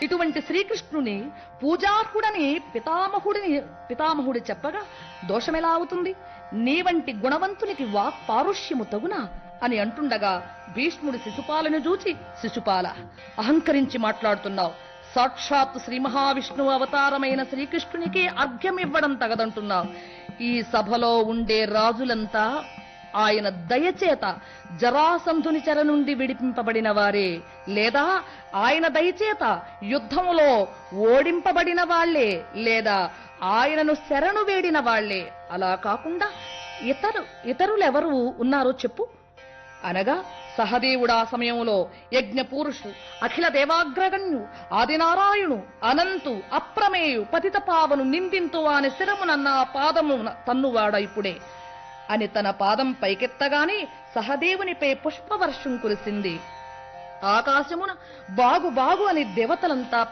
ఇటువంటి శ్రీకృష్ణుని పూజార్హుడని పితామహుడిని పితామహుడు చెప్పగా దోషమెలా అవుతుంది నీ వంటి గుణవంతునికి వాక్ పారుష్యము తగునా అని అంటుండగా భీష్ముడు శిశుపాలను చూచి శిశుపాల అహంకరించి మాట్లాడుతున్నావు సాక్షాత్ శ్రీ మహావిష్ణువు అవతారమైన శ్రీకృష్ణునికి అర్ఘ్యం ఇవ్వడం తగదంటున్నావు ఈ సభలో ఉండే రాజులంతా ఆయన దయచేత జరాసంధుని చెర నుండి విడిపింపబడిన వారే లేదా ఆయన దయచేత యుద్ధములో ఓడింపబడిన వాళ్లే లేదా ఆయనను శరణు వేడిన వాళ్లే అలా కాకుండా ఇతరు ఇతరులెవరు ఉన్నారో చెప్పు అనగా సహదేవుడా సమయంలో యజ్ఞ పురుషు అఖిల దేవాగ్రగణ్యు ఆదినారాయణు అనంతు అప్రమేయు పతిత పావను నిందింతు వాని శిరమునన్న పాదము తన్నువాడ ఇప్పుడే అని తన పాదం పైకెత్తగానే సహదేవునిపై పుష్పవర్షం కురిసింది ఆకాశమున బాగు బాగు అని దేవతలంతా